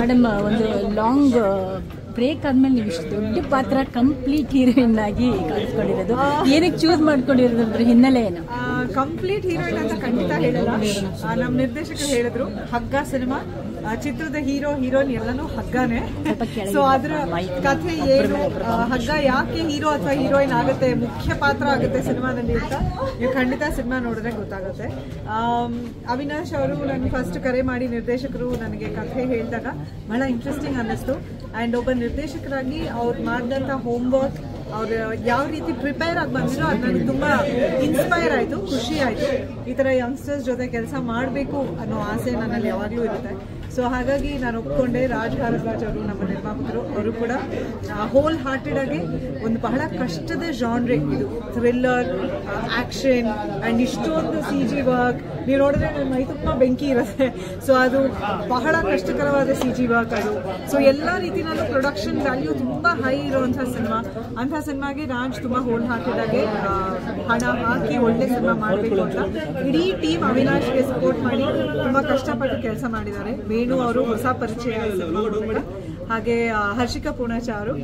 Madam ಒಂದು long break ಆದ್ಮೇಲೆ ನೀವು ಇಷ್ಟು ದೊಡ್ಡ ಪಾತ್ರ ಕಂಪ್ಲೀಟ್ ಹೀರೋಯಿನ್ ಆಗಿ ಕಾಣಿಸ್ಕೊಂಡಿರೋದು ಏನಕ್ಕೆ ಚೂಸ್ ಮಾಡ್ಕೊಂಡಿರೋದು ಅದ್ರ ಹಿನ್ನೆಲೆ ಏನು ಕಂಪ್ಲೀಟ್ ಹೀರೋಯಿನ್ ಅಂತ ಖಂಡಿತ ಹೇಳಲ್ಲ ಆ, ನಮ್ ನಿರ್ದೇಶಕರು ಹೇಳಿದ್ರು ಹಗ್ಗ ಸಿನಿಮಾ ಆ, ಚಿತ್ರದ ಹೀರೋ ಹೀರೋಯಿನ್ ಎಲ್ಲಾನು ಹಗ್ಗಾನೆ ಸೊ ಅದ್ರ ಕಥೆ ಏನು ಆ, ಹಗ್ಗ ಯಾಕೆ ಹೀರೋ ಅಥವಾ ಹೀರೋಯಿನ್ ಆಗುತ್ತೆ ಮುಖ್ಯ ಪಾತ್ರ ಆಗುತ್ತೆ ಸಿನಿಮಾದಲ್ಲಿ ಅಂತ ನೀವು ಖಂಡಿತ ಸಿನಿಮಾ ನೋಡಿದ್ರೆ ಗೊತ್ತಾಗುತ್ತೆ ಆಮ್, ಅವಿನಾಶ್ ಅವರು ನನಗೆ ಫಸ್ಟ್ ಕರೆ ಮಾಡಿ ನಿರ್ದೇಶಕರು ನನಗೆ ಕಥೆ ಹೇಳಿದಾಗ ಬಹಳ ಇಂಟ್ರೆಸ್ಟಿಂಗ್ ಅನ್ನಿಸ್ತು ಅಂಡ್ ಒಬ್ಬ ನಿರ್ದೇಶಕರಾಗಿ ಅವ್ರು ಮಾಡಿದಂಥ ಹೋಮ್ವರ್ಕ್ ಅವ್ರು ಯಾವ ರೀತಿ ಪ್ರಿಪೇರ್ ಆಗಿ ಬಂದಿರೋ ಅದು ನನಗೆ ತುಂಬಾ ಇನ್ಸ್ಪೈರ್ ಆಯ್ತು ಖುಷಿ ಆಯ್ತು ಈ ತರ ಯಂಗ್ಸ್ಟರ್ಸ್ ಜೊತೆ ಕೆಲಸ ಮಾಡಬೇಕು ಅನ್ನೋ ಆಸೆ ನನ್ನಲ್ಲಿ ಯಾವಾಗಲೂ ಇರುತ್ತೆ ಸೊ ಹಾಗಾಗಿ ನಾನು ಒಪ್ಕೊಂಡೆ ರಾಜ್ ಭಾರದ್ವಾಜ್ ಅವರು ನಮ್ಮ ನಿರ್ಮಾಪಕರು ಅವರು ಕೂಡ ಹೋಲ್ ಹಾರ್ಟೆಡ್ ಆಗಿ ಒಂದು ಬಹಳ ಕಷ್ಟದ ಜಾನ್ರೆ ಇದು ಥ್ರಿಲ್ಲರ್ ಆಕ್ಷನ್ ಅಂಡ್ ಇಷ್ಟೊಂದು ಸಿ ಜಿ ವರ್ಕ್ ನೀವು ನೋಡಿದ್ರೆ ನನ್ನ ಮೈ ತುಂಬ ಬೆಂಕಿ ಇರುತ್ತೆ ಸೊ ಅದು ಬಹಳ ಕಷ್ಟಕರವಾದ ಸಿ ಜಿ ವರ್ಕ್ ಅದು ಸೊ ಎಲ್ಲ ರೀತಿನಲ್ಲೂ ಪ್ರೊಡಕ್ಷನ್ ವ್ಯಾಲ್ಯೂ ತುಂಬಾ ಹೈ ಇರುವಂಥ ಸಿನಿಮಾ ಅಂಥ ಸಿನಿಮಾಗೆ ರಾಜ್ ತುಂಬಾ ಹೋಲ್ ಹಾರ್ಟೆಡ್ ಆಗಿ ಆ, ಹಣ ಹಾಕಿ ಒಳ್ಳೆ ಸಿನಿಮಾ ಮಾಡಬೇಕು ಅಂತ ಇಡೀ ಟೀಮ್ ಅವಿನಾಶ್ಗೆ ಸಪೋರ್ಟ್ ಮಾಡಿ ತುಂಬಾ ಕಷ್ಟಪಟ್ಟು ಕೆಲಸ ಮಾಡಿದ್ದಾರೆ ವೇಣು ಅವರು ಹೊಸ ಪರಿಚಯ ಈ ಸಿನಿಮಾ ಮೂಲಕ. ಹಾಗೆ ಆ, ಹರ್ಷಿಕಾ ಪೂರ್ಣಚಾರು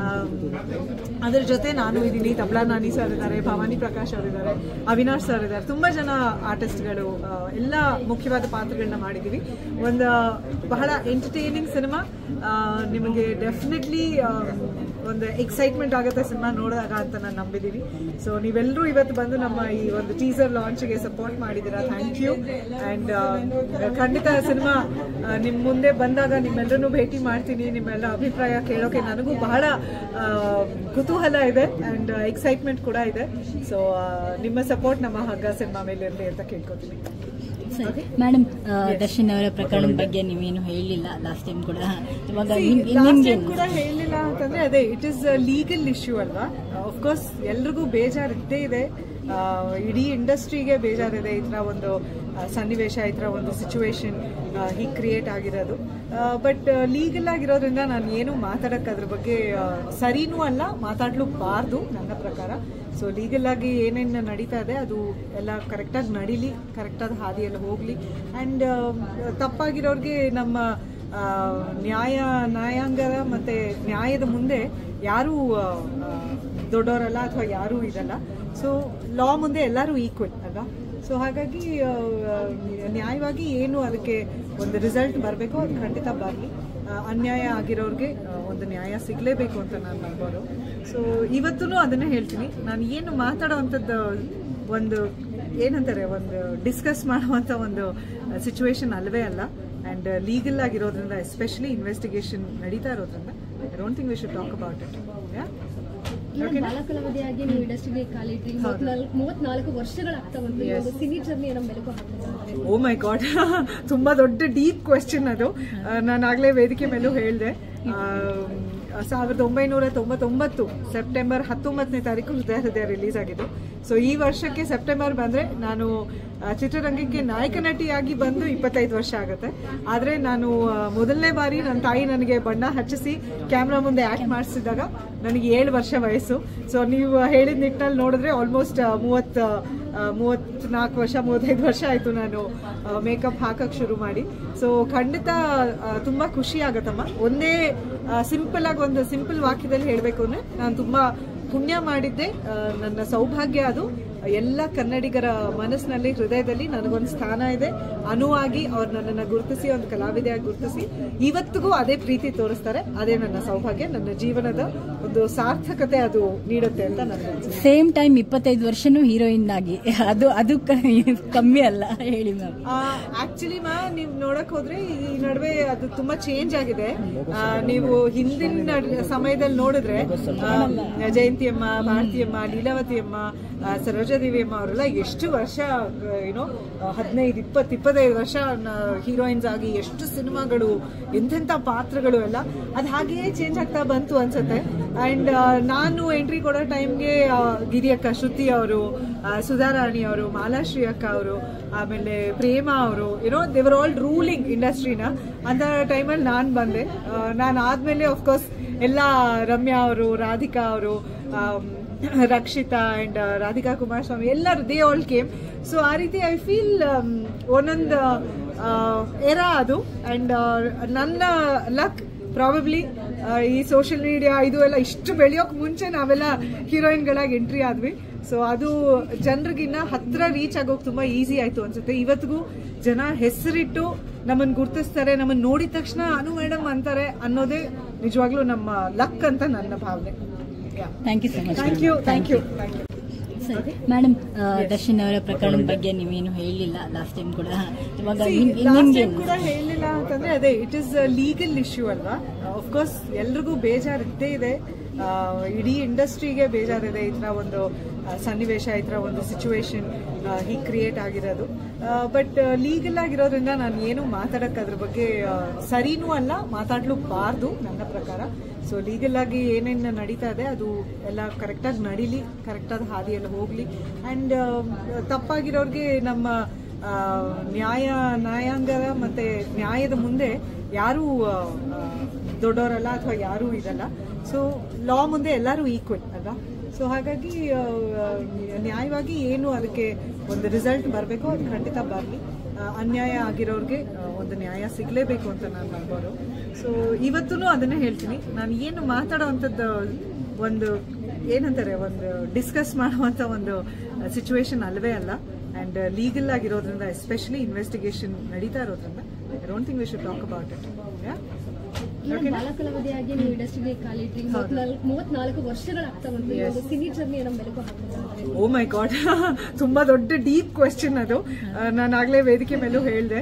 ಅದರ ಜೊತೆ ನಾನು ಇದ್ದೀನಿ ತಬ್ಲಾ ನಾನಿ ಸರ್ ಇದ್ದಾರೆ ಭವಾನಿ ಪ್ರಕಾಶ್ ಅವರಿದ್ದಾರೆ ಅವಿನಾಶ್ ಸರ್ ಇದ್ದಾರೆ ತುಂಬಾ ಜನ ಆರ್ಟಿಸ್ಟ್ಗಳು ಎಲ್ಲ ಮುಖ್ಯವಾದ ಪಾತ್ರಗಳನ್ನ ಮಾಡಿದ್ದೀವಿ ಒಂದು ಬಹಳ ಎಂಟರ್ಟೈನಿಂಗ್ ಸಿನಿಮಾ ನಿಮಗೆ ಡೆಫಿನೆಟ್ಲಿ ಒಂದು ಎಕ್ಸೈಟ್ಮೆಂಟ್ ಆಗುತ್ತೆ ಸಿನಿಮಾ ನೋಡಿದಾಗ ಅಂತ ನಾನು ನಂಬಿದ್ದೀನಿ ಸೊ ನೀವೆಲ್ಲರೂ ಇವತ್ತು ಬಂದು ನಮ್ಮ ಈ ಒಂದು ಟೀಸರ್ ಲಾಂಚ್ಗೆ ಸಪೋರ್ಟ್ ಮಾಡಿದ್ದೀರಾ ಥ್ಯಾಂಕ್ ಯು ಆ್ಯಂಡ್ ಖಂಡಿತ ಸಿನಿಮಾ ನಿಮ್ಮ ಮುಂದೆ ಬಂದಾಗ ನಿಮ್ಮೆಲ್ಲರನ್ನೂ ಭೇಟಿ ಮಾಡ್ತೀನಿ ನಿಮ್ಮೆಲ್ಲ ಅಭಿಪ್ರಾಯ ಕೇಳೋಕೆ ನನಗೂ ಬಹಳ ಆ, ಕುತೂಹಲ ಇದೆ ಆ್ಯಂಡ್ ಎಕ್ಸೈಟ್ಮೆಂಟ್ ಕೂಡ ಇದೆ ಸೊ ನಿಮ್ಮ ಸಪೋರ್ಟ್ ನಮ್ಮ ಹಗ್ಗ ಸಿನಿಮಾ ಮೇಲೆ ಇರಲಿ ಅಂತ ಕೇಳ್ಕೊತೀನಿ ಮೇಡಮ್ ದರ್ಶನ್ ಅವರ ಪ್ರಕರಣದ ಬಗ್ಗೆ ನೀವೇನು ಹೇಳಿಲ್ಲ ಲಾಸ್ಟ್ ಟೈಮ್ ಕೂಡ ಇವಾಗ ನಿಮ್- ಲಾಸ್ಟ್ ನಿಮ್ಗೆ ಟೈಮ್ ಕೂಡ ಹೇಳಿಲ್ಲ ಅಂತಂದ್ರೆ ಅದೇ ಇಟ್ ಇಸ್ ಲೀಗಲ್ ಇಶ್ಯೂ ಅಲ್ವಾ ಕೋರ್ಸ್ ಎಲ್ರಿಗೂ ಬೇಜಾರು ಇದ್ದೇ ಇದೆ ಆ, ಇಡೀ ಇಂಡಸ್ಟ್ರಿಗೆ ಬೇಜಾರಿದೆ ಈ ಥರ ಒಂದು ಆ, ಸನ್ನಿವೇಶ ಈ ಥರ ಒಂದು ಸಿಚುವೇಶನ್ ಹೀಗೆ ಕ್ರಿಯೇಟ್ ಆಗಿರೋದು ಬಟ್ ಲೀಗಲ್ ಆಗಿರೋದ್ರಿಂದ ನಾನು ಏನು ಮಾತಾಡಕ್ಕೆ ಅದ್ರ ಬಗ್ಗೆ ಆ, ಸರಿನೂ ಅಲ್ಲ ಮಾತಾಡ್ಲೂಬಾರ್ದು ನನ್ನ ಪ್ರಕಾರ ಸೊ ಲೀಗಲ್ ಆಗಿ ಏನೇನು ನಡೀತಾ ಇದೆ ಅದು ಎಲ್ಲ ಕರೆಕ್ಟಾಗಿ ನಡೀಲಿ ಕರೆಕ್ಟಾದ ಹಾದಿಯಲ್ಲಿ ಹೋಗಲಿ ಆ್ಯಂಡ್ ತಪ್ಪಾಗಿರೋರಿಗೆ ನಮ್ಮ ಆ, ನ್ಯಾಯ ನ್ಯಾಯಾಂಗದ ಮತ್ತೆ ನ್ಯಾಯದ ಮುಂದೆ ಯಾರೂ ಆ, ಆ, ದೊಡ್ಡವರಲ್ಲ ಅಥವಾ ಯಾರೂ ಇದಲ್ಲ ಸೊ ಲಾ ಮುಂದೆ ಎಲ್ಲರೂ ಈಕ್ವಲ್ ಅಲ್ವಾ ಸೊ ಹಾಗಾಗಿ ಆ, ಆ, ನ್ಯಾಯವಾಗಿ ಏನು ಅದಕ್ಕೆ ಒಂದು ರಿಸಲ್ಟ್ ಬರಬೇಕು ಅದು ಖಂಡಿತ ಬರಲಿ ಅನ್ಯಾಯ ಆಗಿರೋರಿಗೆ ಆ, ಒಂದು ನ್ಯಾಯ ಸಿಗಲೇಬೇಕು ಅಂತ ನಾನು ನಂಬೋರು ಸೊ ಇವತ್ತೂ ಅದನ್ನೇ ಹೇಳ್ತೀನಿ ನಾನು ಏನು ಮಾತಾಡೋವಂಥದ್ದು ಒಂದು ಏನಂತಾರೆ ಒಂದು ಡಿಸ್ಕಸ್ ಮಾಡುವಂಥ ಒಂದು ಸಿಚುವೇಶನ್ ಅಲ್ವೇ ಅಲ್ಲ ಆ್ಯಂಡ್ ಲೀಗಲ್ ಆಗಿರೋದ್ರಿಂದ ಎಸ್ಪೆಷಲಿ ಇನ್ವೆಸ್ಟಿಗೇಷನ್ ನಡೀತಾ ಇರೋದ್ರಿಂದ I don't think we should talk about it yeah ಈಗ ಬಾಲಕಲಾವಧಿಯಾಗಿ ನೀವು ಇಂಡಸ್ಟ್ರಿಗೆ ಕಾಲಿಟ್ರಿ ಮೂವತ್ನಾಲ್ಕು ಮೂವತ್ನಾಲ್ಕು ವರ್ಷಗಳಾಗ್ತಾ ಬಂತು ಈ ಒಂದು ಸಿನಿ ಜರ್ನಿ ನಮ್ಮ ಬೆಳಕು ಹಾಕ್ತಾರೆ ಓ ಮೈ ಗಾಡ್ ತುಂಬಾ ದೊಡ್ಡ ಡೀಪ್ ಕ್ವೆಶ್ಚನ್ ಅದು ನಾನು ಆಗ್ಲೇ ವೇದಿಕೆ ಮೇಲೂ ಹೇಳಿದೆ ಸಾವಿರದ ಒಂಬೈನೂರ ತೊಂಬತ್ತೊಂಬತ್ತು ಸೆಪ್ಟೆಂಬರ್ ಹತ್ತೊಂಬತ್ತನೇ ತಾರೀಕು ಹೃದಯ ಹೃದಯ ರಿಲೀಸ್ ಆಗಿದ್ದು ಸೊ ಈ ವರ್ಷಕ್ಕೆ ಸೆಪ್ಟೆಂಬರ್ ಬಂದ್ರೆ ನಾನು ಆ, ಚಿತ್ರರಂಗಕ್ಕೆ ನಾಯಕ ನಟಿಯಾಗಿ ಬಂದು ಇಪ್ಪತ್ತೈದು ವರ್ಷ ಆಗುತ್ತೆ ಆದ್ರೆ ನಾನು ಆ, ಮೊದಲನೇ ಬಾರಿ ನನ್ನ ತಾಯಿ ನನಗೆ ಬಣ್ಣ ಹಚ್ಚಿಸಿ ಕ್ಯಾಮ್ರಾ ಮುಂದೆ ಆಕ್ಟ್ ಮಾಡಿಸಿದಾಗ ನನಗೆ ಏಳು ವರ್ಷ ವಯಸ್ಸು ಸೊ ನೀವು ಹೇಳಿದ ನಿಟ್ಟಿನಲ್ಲಿ ನೋಡಿದ್ರೆ ಆಲ್ಮೋಸ್ಟ್ ಮೂವತ್ತು ಮೂವತ್ತ್ನಾಲ್ಕು ವರ್ಷ ಮೂವತ್ತೈದು ವರ್ಷ ಆಯಿತು ನಾನು ಮೇಕಪ್ ಹಾಕಕ್ಕೆ ಶುರು ಮಾಡಿ ಸೊ ಖಂಡಿತ ಆ, ತುಂಬಾ ಖುಷಿ ಆಗತ್ತಮ್ಮ ಒಂದೇ ಸಿಂಪಲ್ ಆಗಿ ಒಂದು ಸಿಂಪಲ್ ವಾಕ್ಯದಲ್ಲಿ ಹೇಳಬೇಕು ಅಂದ್ರೆ ನಾನು ತುಂಬಾ ಪುಣ್ಯ ಮಾಡಿದ್ದೆ ಆ, ನನ್ನ ಸೌಭಾಗ್ಯ ಅದು ಎಲ್ಲ ಕನ್ನಡಿಗರ ಮನಸ್ಸಿನಲ್ಲಿ ಹೃದಯದಲ್ಲಿ ನನಗೊಂದು ಸ್ಥಾನ ಇದೆ ಅನುವಾಗಿ ಅವ್ರು ನನ್ನನ್ನು ಗುರುತಿಸಿ ಒಂದು ಕಲಾವಿದೆಯಾಗಿ ಗುರುತಿಸಿ ಇವತ್ತಿಗೂ ಅದೇ ಪ್ರೀತಿ ತೋರಿಸ್ತಾರೆ ಅದೇ ನನ್ನ ಸೌಭಾಗ್ಯ ನನ್ನ ಜೀವನದ ಒಂದು ಸಾರ್ಥಕತೆ ಅದು ನೀಡುತ್ತೆ ಅಂತ ನನಗೆ ಅನ್ಸುತ್ತೆ ಸೇಮ್ ಟೈಮ್ ಇಪ್ಪತ್ತೈದು ವರ್ಷನೂ ಹೀರೋಯಿನ್ ಆಗಿ ಅದು ಅದು ಕ- ಕಮ್ಮಿ ಅಲ್ಲ ಹೇಳಿ ಮ್ಯಾಮ್ ಆಕ್ಚುಲಿ ಮಾ ನೀವು ನೋಡಕ್ ಹೋದ್ರೆ ಈ ನಡುವೆ ಅದು ತುಂಬಾ ಚೇಂಜ್ ಆಗಿದೆ ಆ, ನೀವು ಹಿಂದಿನ ನಡ್- ಸಮಯದಲ್ಲಿ ನೋಡಿದ್ರೆ ಆ, ಜಯಂತಿಯಮ್ಮ ಭಾರತಿಯಮ್ಮ ಲೀಲಾವತಿಯಮ್ಮ ಆ, ಸರೋಜಾದೇವಿಯಮ್ಮ ಅವರೆಲ್ಲ ಎಷ್ಟು ವರ್ಷ ಏನೋ ಹದಿನೈದು ಇಪ್ಪತ್ತು ಇಪ್ಪತ್ತೈದು ವರ್ಷ ಹೀರೋಯಿನ್ಸ್ ಆಗಿ ಎಷ್ಟು ಸಿನಿಮಾಗಳು ಎಂತೆಂಥ ಪಾತ್ರಗಳು ಎಲ್ಲ ಅದು ಹಾಗೆಯೇ ಚೇಂಜ್ ಆಗ್ತಾ ಬಂತು ಅನ್ಸುತ್ತೆ ಅಂಡ್ ನಾನು ಎಂಟ್ರಿ ಕೊಡೋ ಟೈಮ್ಗೆ ಗಿರಿ ಅಕ್ಕ ಶ್ರುತಿ ಅವರು ಸುಧಾರಾಣಿ ಅವರು ಮಾಲಾಶ್ರೀ ಅಕ್ಕ ಅವರು ಆಮೇಲೆ ಪ್ರೇಮ ಅವರು ಏನೋ ದೇವರ್ ಆಲ್ ರೂಲಿಂಗ್ ಇಂಡಸ್ಟ್ರಿನ ಅಂತ ಟೈಮಲ್ಲಿ ನಾನು ಬಂದೆ ನಾನು ಆದ್ಮೇಲೆ ಆಫ್ಕೋರ್ಸ್ ಎಲ್ಲ ರಮ್ಯಾ ಅವರು ರಾಧಿಕಾ ಅವರು ರಕ್ಷಿತಾ ಅಂಡ್ ರಾಧಿಕಾ ಕುಮಾರಸ್ವಾಮಿ ಎಲ್ಲರೂ ದೇ ಆಲ್ ಕೇಮ್ ಸೊ ಆ ರೀತಿ ಐ ಫೀಲ್ ಒಂದೊಂದು ಎರಾ ಅದು ಅಂಡ್ ನನ್ನ ಲಕ್ ಪ್ರಾಬಬ್ಲಿ ಈ ಸೋಷಿಯಲ್ ಮೀಡಿಯಾ ಇದು ಎಲ್ಲ ಇಷ್ಟು ಬೆಳೆಯೋಕ್ ಮುಂಚೆ ನಾವೆಲ್ಲ ಹೀರೋಯಿನ್ಗಳಾಗಿ ಎಂಟ್ರಿ ಆದ್ವಿ ಸೊ ಅದು ಜನರಿಗಿನ್ನ ಹತ್ರ ರೀಚ್ ಆಗೋಕೆ ತುಂಬಾ ಈಸಿ ಆಯ್ತು ಅನ್ಸುತ್ತೆ ಇವತ್ತಿಗೂ ಜನ ಹೆಸರಿಟ್ಟು ನಮ್ಮನ್ನ ಗುರ್ತಿಸ್ತಾರೆ ನಮ್ಮನ್ನ ನೋಡಿದ ತಕ್ಷಣ ಅನು ಮೇಡಮ್ ಅಂತಾರೆ ಅನ್ನೋದೇ ನಿಜವಾಗ್ಲೂ ನಮ್ಮ ಲಕ್ ಅಂತ ನನ್ನ ಭಾವನೆ thank you so much thank you thank you thank you madam Darshan ಅವರ ಪ್ರಕರಣದ ಬಗ್ಗೆ ನೀವೇನು ಹೇಳಿಲ್ಲ ಲಾಸ್ಟ್ ಟೈಮ್ ಕೂಡ ಇವಾಗ See, ನಿಮ್- last ನಿಮ್ಗೆ time ಕೂಡ ಹೇಳಿಲ್ಲ ಅಂತಂದ್ರೆ ಅದೇ ಇಟ್ ಇಸ್ ಲೀಗಲ್ ಇಶ್ಯೂ ಅಲ್ವಾ ಕೋರ್ಸ್ ಎಲ್ರಿಗೂ ಬೇಜಾರ್ ಇದ್ದೇ ಇದೆ ಆ, ಇಡೀ ಇಂಡಸ್ಟ್ರಿಗೆ ಬೇಜಾರಿದೆ ಈ ತರ ಒಂದು ಆ, ಸನ್ನಿವೇಶ ಈ ತರ ಒಂದು ಸಿಚುವೇಶನ್ ಹೀಗೆ ಕ್ರಿಯೇಟ್ ಆಗಿರೋದು ಬಟ್ ಲೀಗಲ್ ಆಗಿರೋದ್ರಿಂದ ನಾನು ಏನು ಮಾತಾಡಕ್ ಅದ್ರ ಬಗ್ಗೆ ಆ, ಸರಿನೂ ಅಲ್ಲ ಮಾತಾಡ್ಲೂಬಾರ್ದು ನನ್ನ ಪ್ರಕಾರ ಸೊ ಲೀಗಲ್ ಆಗಿ ಏನೇನು ನಡೀತಾ ಇದೆ ಅದು ಎಲ್ಲ ಕರೆಕ್ಟಾಗಿ ನಡೀಲಿ ಕರೆಕ್ಟಾದ ಹಾದಿಯಲ್ಲಿ ಹೋಗ್ಲಿ ಅಂಡ್ ತಪ್ಪಾಗಿರೋರ್ಗೆ ನಮ್ಮ ಆ, ನ್ಯಾಯ ನ್ಯಾಯಾಂಗದ ಮತ್ತೆ ನ್ಯಾಯದ ಮುಂದೆ ಯಾರೂ ಆ, ಆ, ದೊಡ್ಡವರಲ್ಲ ಅಥವಾ ಯಾರೂ ಇದಲ್ಲ ಸೊ ಲಾ ಮುಂದೆ ಎಲ್ಲರೂ ಈಕ್ವಲ್ ಅಲ್ವಾ ಸೊ ಹಾಗಾಗಿ ಆ, ಆ, ನ್ಯಾಯವಾಗಿ ಏನು ಅದಕ್ಕೆ ಒಂದು ರಿಸಲ್ಟ್ ಬರಬೇಕು ಅದು ಖಂಡಿತ ಬರಲಿ ಅನ್ಯಾಯ ಆಗಿರೋರಿಗೆ ಆ, ಒಂದು ನ್ಯಾಯ ಸಿಗಲೇಬೇಕು ಅಂತ ನಾನು ನಂಬೋರು ಸೊ ಇವತ್ತೂ ಅದನ್ನೇ ಹೇಳ್ತೀನಿ ನಾನು ಏನು ಮಾತಾಡೋ ಅಂಥದ್ದು ಒಂದು ಏನಂತಾರೆ ಒಂದು ಡಿಸ್ಕಸ್ ಮಾಡುವಂತ ಒಂದು ಸಿಚುವೇಶನ್ ಅಲ್ವೇ ಅಲ್ಲ ಅಂಡ್ ಲೀಗಲ್ ಆಗಿರೋದ್ರಿಂದ ಎಸ್ಪೆಷಲಿ ಇನ್ವೆಸ್ಟಿಗೇಷನ್ ನಡೀತಾ ಇರೋದ್ರಿಂದ I don't think we should talk about it ಈಗ ಬಾಲ ಕಲಾವಿದೆಯಾಗಿ ನೀವು ಇಂಡಸ್ಟ್ರಿಗೆ ಕಾಲಿಟ್ರಿ ಮೂವತ್ನಾಲ್ಕು ಮೂವತ್ನಾಲ್ಕು ವರ್ಷಗಳಾಗ್ತಾ ಬಂತು ಈ ಒಂದು ಸಿನಿ ಜರ್ನಿ ನಮ್ಮ ಬೆಳಕು ಹಾಕಿದ್ರೆ ಓ ಮೈ ಗಾಡ್ ತುಂಬಾ ದೊಡ್ಡ ಡೀಪ್ ಕ್ವೆಶ್ಚನ್ ಅದು ನಾನು ಆಗ್ಲೇ ವೇದಿಕೆ ಮೇಲೂ ಹೇಳಿದೆ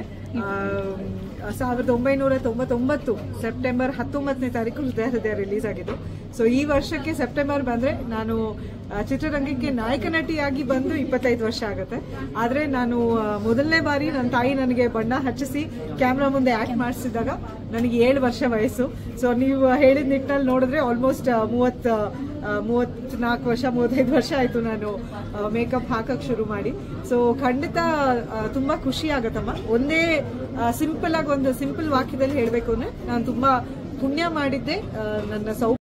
ಸಾವಿರದ ಒಂಬೈನೂರ ತೊಂಬತ್ತೊಂಬತ್ತು ಸೆಪ್ಟೆಂಬರ್ ಹತ್ತೊಂಬತ್ತನೇ ತಾರೀಕು ಹೃದಯ ಹೃದಯ ರಿಲೀಸ್ ಆಗಿದ್ದು ಸೊ ಈ ವರ್ಷಕ್ಕೆ ಸೆಪ್ಟೆಂಬರ್ ಬಂದ್ರೆ ನಾನು ಆ, ಚಿತ್ರರಂಗಕ್ಕೆ ನಾಯಕ ನಟಿಯಾಗಿ ಬಂದು ಇಪ್ಪತ್ತೈದು ವರ್ಷ ಆಗುತ್ತೆ ಆದ್ರೆ ನಾನು ಆ, ಮೊದಲನೇ ಬಾರಿ ನನ್ನ ತಾಯಿ ನನಗೆ ಬಣ್ಣ ಹಚ್ಚಿಸಿ ಕ್ಯಾಮ್ರಾ ಮುಂದೆ ಆಕ್ಟ್ ಮಾಡಿಸಿದಾಗ ನನಗೆ ಏಳು ವರ್ಷ ವಯಸ್ಸು ಸೊ ನೀವು ಹೇಳಿದ ನಿಟ್ಟಿನಲ್ಲಿ ನೋಡಿದ್ರೆ ಆಲ್ಮೋಸ್ಟ್ ಮೂವತ್ ಮೂವತ್ನಾಲ್ಕು ವರ್ಷ ಮೂವತ್ತೈದು ವರ್ಷ ಆಯ್ತು ನಾನು ಮೇಕಪ್ ಹಾಕಕ್ ಶುರು ಮಾಡಿ ಸೊ ಖಂಡಿತ ಆ, ತುಂಬಾ ಖುಷಿ ಆಗತ್ತಮ್ಮ ಒಂದೇ ಸಿಂಪಲ್ ಆಗಿ ಒಂದು ಸಿಂಪಲ್ ವಾಕ್ಯದಲ್ಲಿ ಹೇಳ್ಬೇಕು ಅಂದ್ರೆ ನಾನು ತುಂಬಾ ಪುಣ್ಯ ಮಾಡಿದ್ದೆ ಆ, ನನ್ನ ಸೌ